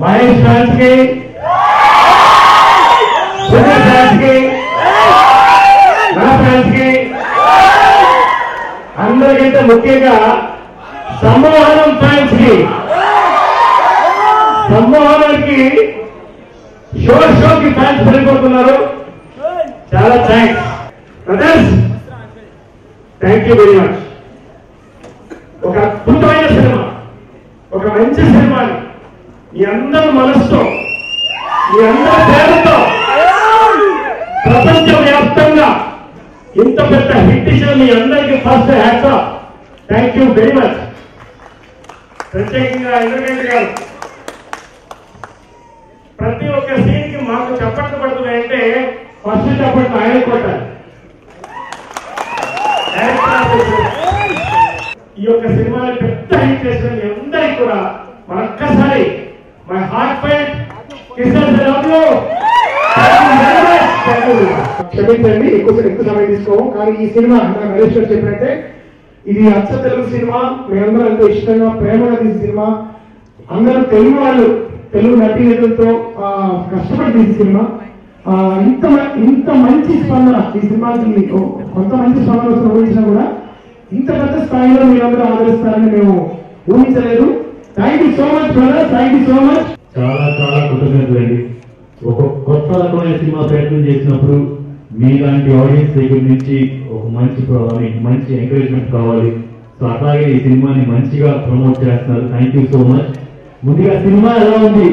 Mahesh fans కి Sunil fans కి నా ఫ్యాన్స్ కి అందరికంటే ముఖ్యంగా సమ్మోహనం ఫ్యాన్స్ కి సమ్మోహనానికి షో షోకి ఫ్యాన్స్ పెరిగిపోతున్నారు చాలా thanks brothers thank you very much ఒక అద్భుతమైన సినిమా ఒక మంచి సినిమాని మీ అందరి మనసుతో మీ అందరి పేరుతో ప్రపంచ వ్యాప్తంగా ఇంత పెద్ద హిట్ ఇచ్చిన మీ అందరికీ first hats off thank you very much ప్రత్యేకంగా ఇంద్రకేంద్ర గారు ప్రతి ఒక్క సీన్ కి మాకు చప్పట్లు పడుతున్నాయంటే ఫస్ట్ చప్పట్లు ఆయన కొట్టాలి డైరెక్టర్ ఆఫ్ ది ఫిల్మ్. ఈ యొక్క సినిమాని పెద్ద హిట్ చేసిన మీ అందరికీ కూడా మరొక్కసారి my heart fight Kishan love you క్షమించండి ఎక్కువ ఎక్కువ సమయం తీసుకోము కానీ ఈ సినిమా మన నరేష్ గారు చెప్పినట్టే ఇది అచ్చ తెలుగు సినిమా మేమందరం ఎంతో ఇష్టంగా ప్రేమగా తీసిన సినిమా అందరూ తెలుగు వాళ్ళు తెలుగు నటీనటులతో ఆ, కష్టపడి తీసిన సినిమా ఆ, ఇంత మ- ఇంత మంచి స్పందన ఈ సినిమాకి మీకు కొంత మంచి స్పందన వస్తున్న ఊహించినా కూడా ఇంత పెద్ద స్థాయిలో మీరందరూ ఆదరిస్తారని మేము ఊహించలేదు thank you so much brother thank you so much చాలా చాలా కృతజ్ఞతలండి ఒక కొత్త రకమైన సినిమా ప్రయత్నం చేసినప్పుడు మీలాంటి ఆడియన్స్ దగ్గర నుంచి ఒక మంచి ప్ర- I mean, మంచి ఎంకరేజ్మెంట్ కావాలి సో అట్లాగే ఈ సినిమాని మంచిగా ప్రమోట్ చేస్తున్నారు థ్యాంక్ యూ సో మచ్ ముందుగా సినిమా ఎలా ఉంది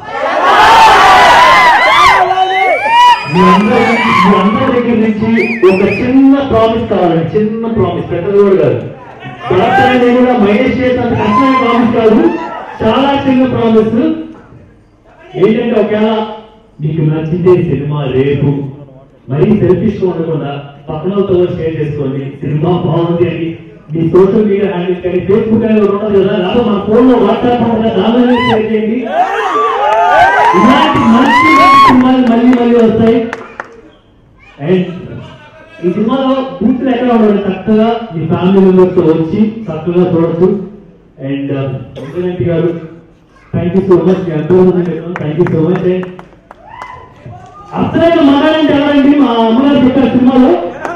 మీ అందరి మీ అందరి దగ్గర నుంచి ఒక చిన్న ప్రామిస్ కావాలండి చిన్న ప్రామిస్ పెద్దది కూడా కాదు డాక్టర్ అనేది కూడా మహేష్ చేసినంత కష్టమైన ప్రామిస్ కాదు చాలా చిన్న ప్రామిస్ ఏంటంటే ఒకవేళ మీకు నచ్చితే సినిమా రేపు మరీ సెల్ఫిష్ ఉండకుండా పక్కన వాళ్ళతో షేర్ చేసుకోండి సినిమా బాగుంది అని మీ సోషల్ మీడియా హ్యాండిల్ కానీ ఫేస్బుక్ అనేది ఒకటి ఉంటుంది కదా లేకపోతే మన ఫోన్ లో వాట్సాప్ ఉంటుంది దానిలో షేర్ చేయండి ఇలాంటి మంచి మంచి సినిమాలు మళ్ళీ మళ్ళీ వస్తాయి అండ్ ఈ సినిమాలో పూర్తిగా ఎక్కడ ఉండదు చక్కగా మీ ఫ్యామిలీ మెంబర్స్ తో వచ్చి చక్కగా చూడొచ్చు అండ్ ఇంటర్నెట్ గారు థ్యాంక్ యూ సో మచ్ మీ అందరూ thank you so much and అసలైన మగాడంటే ఎవరండి మా అమ్మగారు చెప్పారు సినిమాలో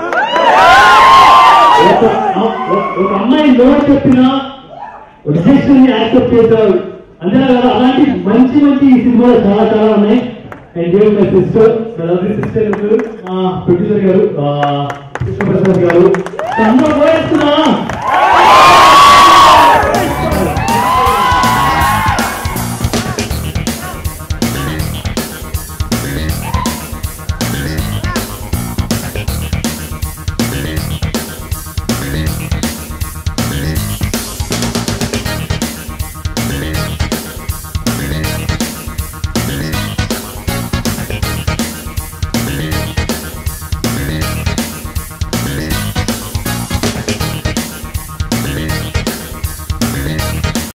ఒక ఒక అమ్మాయి నోట్ చెప్పిన రిజెక్షన్ ని యాక్సెప్ట్ చేశారు అంతే కదా అలాంటి మంచి మంచి ఈ సినిమాలు చాలా చాలా ఉన్నాయి and Dev my sister my lovely sister producer గారు ఆ, కృష్ణప్రసాద్ గారు అందరూ పోయేస్తున్నా